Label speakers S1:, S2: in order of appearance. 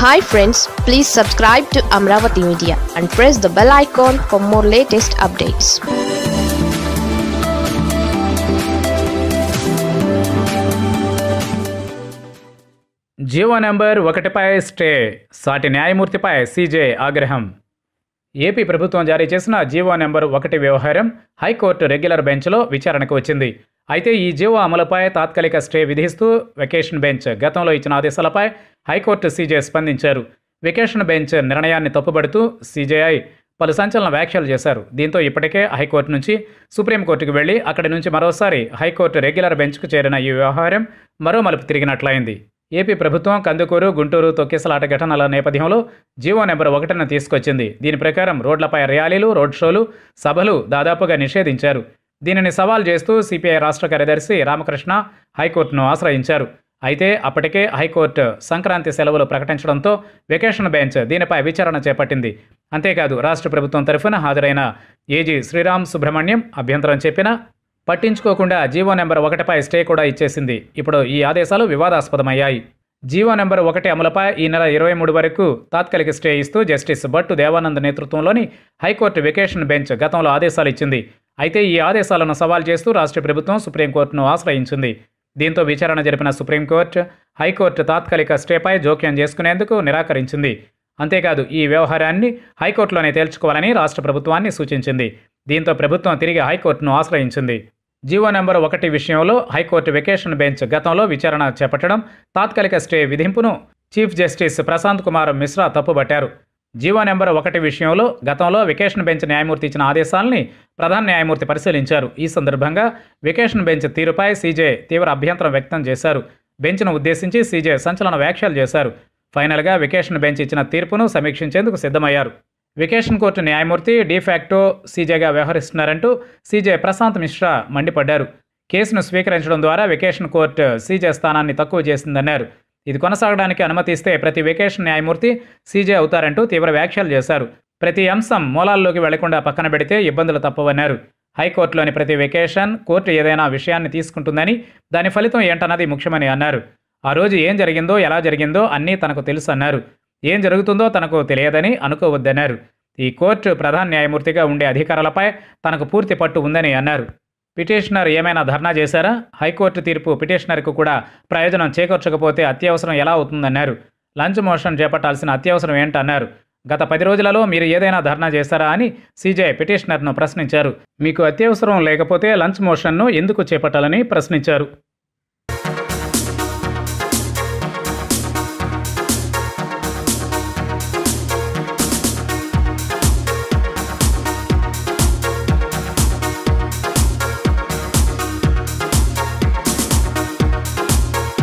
S1: hi friends please subscribe to Amaravati media and press the bell icon for more latest updates
S2: GO number ఒకటిపై stay సాటి న్యాయమూర్తిపై CJ ఆగ్రహం AP ప్రభుత్వం జారీ చేసిన జీవో నెంబర్ ఒకటి వ్యవహారం హైకోర్టు రెగ్యులర్ బెంచ్లో విచారణకు వచ్చింది అయితే ఈ జీవో అమలుపై తాత్కాలిక స్టే విధిస్తూ వెకేషన్ బెంచ్ గతంలో ఇచ్చిన ఆదేశాలపై హైకోర్టు సీజే స్పందించారు వెకేషన్ బెంచ్ నిర్ణయాన్ని తప్పుబడుతూ సీజేఐ పలు సంచలన వ్యాఖ్యలు చేశారు దీంతో ఇప్పటికే హైకోర్టు నుంచి సుప్రీంకోర్టుకు వెళ్లి అక్కడి నుంచి మరోసారి హైకోర్టు రెగ్యులర్ బెంచ్కు చేరిన ఈ వ్యవహారం మరో మలుపు తిరిగినట్లయింది ఏపీ ప్రభుత్వం కందుకూరు గుంటూరు తొక్కిసలాట ఘటనల నేపథ్యంలో జీవో నెంబర్ ఒకటిన తీసుకొచ్చింది దీని ప్రకారం రోడ్లపై ర్యాలీలు రోడ్ షోలు సభలు దాదాపుగా నిషేధించారు దీనిని సవాల్ చేస్తూ సిపిఐ రాష్ట్ర కార్యదర్శి రామకృష్ణ హైకోర్టును ఆశ్రయించారు అయితే అప్పటికే హైకోర్టు సంక్రాంతి సెలవులు ప్రకటించడంతో వెకేషన్ బెంచ్ దీనిపై విచారణ చేపట్టింది అంతేకాదు రాష్ట్ర ప్రభుత్వం తరఫున హాజరైన ఏజీ శ్రీరామ్ సుబ్రహ్మణ్యం అభ్యంతరం చెప్పినా పట్టించుకోకుండా జీవో నెంబర్ ఒకటిపై స్టే కూడా ఇచ్చేసింది ఇప్పుడు ఈ ఆదేశాలు వివాదాస్పదమయ్యాయి జీవో నెంబర్ ఒకటి అమలుపై ఈ నెల ఇరవై మూడు వరకు తాత్కాలిక స్టే ఇస్తూ జస్టిస్ భట్టు దేవానంద్ నేతృత్వంలోని హైకోర్టు వెకేషన్ బెంచ్ గతంలో ఆదేశాలు ఇచ్చింది అయితే ఈ ఆదేశాలను సవాల్ చేస్తూ రాష్ట్ర ప్రభుత్వం సుప్రీంకోర్టును ఆశ్రయించింది దీంతో విచారణ జరిపిన సుప్రీంకోర్టు హైకోర్టు తాత్కాలిక స్టేపై జోక్యం చేసుకునేందుకు నిరాకరించింది అంతేకాదు ఈ వ్యవహారాన్ని హైకోర్టులోనే తేల్చుకోవాలని రాష్ట్ర ప్రభుత్వాన్ని సూచించింది దీంతో ప్రభుత్వం తిరిగి హైకోర్టును ఆశ్రయించింది జీవో నెంబర్ ఒకటి విషయంలో హైకోర్టు వెకేషన్ బెంచ్ గతంలో విచారణ చేపట్టడం తాత్కాలిక స్టే విధింపును చీఫ్ జస్టిస్ ప్రశాంత్ కుమార్ మిశ్రా తప్పుబట్టారు జీవో నెంబర్ ఒకటి విషయంలో గతంలో వెకేషన్ బెంచ్ న్యాయమూర్తి ఇచ్చిన ఆదేశాలని ప్రధాన న్యాయమూర్తి పరిశీలించారు ఈ సందర్భంగా వెకేషన్ బెంచ్ తీరుపై సీజే తీవ్ర అభ్యంతరం వ్యక్తం చేశారు బెంచ్ను ఉద్దేశించి సీజే సంచలన వ్యాఖ్యలు చేశారు ఫైనల్గా వెకేషన్ బెంచ్ ఇచ్చిన తీర్పును సమీక్షించేందుకు సిద్ధమయ్యారు వెకేషన్ కోర్టు న్యాయమూర్తి డిఫాక్టో సీజేగా వ్యవహరిస్తున్నారంటూ సీజే ప్రశాంత్ మిశ్రా మండిపడ్డారు కేసును స్వీకరించడం ద్వారా వెకేషన్ కోర్టు సీజే స్థానాన్ని తక్కువ చేసిందన్నారు ఇది కొనసాగడానికి అనుమతిస్తే ప్రతి వెకేషన్ న్యాయమూర్తి సీజే అవుతారంటూ తీవ్ర వ్యాఖ్యలు చేశారు ప్రతి అంశం మూలాల్లోకి వెళ్లకుండా పక్కన పెడితే ఇబ్బందులు తప్పవన్నారు హైకోర్టులోని ప్రతి వెకేషన్ కోర్టు ఏదైనా విషయాన్ని తీసుకుంటుందని దాని ఫలితం ఏంటన్నది ముఖ్యమని అన్నారు ఆ రోజు ఏం జరిగిందో ఎలా జరిగిందో అన్నీ తనకు తెలుసు అన్నారు ఏం జరుగుతుందో తనకు తెలియదని అనుకోవద్దన్నారు ఈ కోర్టు ప్రధాన న్యాయమూర్తిగా ఉండే అధికారాలపై తనకు పూర్తి పట్టు ఉందని అన్నారు పిటిషనర్ ఏమైనా ధర్నా చేశారా హైకోర్టు తీర్పు పిటిషనర్కు కూడా ప్రయోజనం చేకూర్చకపోతే అత్యవసరం ఎలా అవుతుందన్నారు లంచ్ మోషన్ చేపట్టాల్సిన అత్యవసరం ఏంటన్నారు గత పది రోజులలో మీరు ఏదైనా ధర్నా చేశారా అని సీజే పిటిషనర్ను ప్రశ్నించారు మీకు అత్యవసరం లేకపోతే లంచ్ మోషన్ను ఎందుకు చేపట్టాలని ప్రశ్నించారు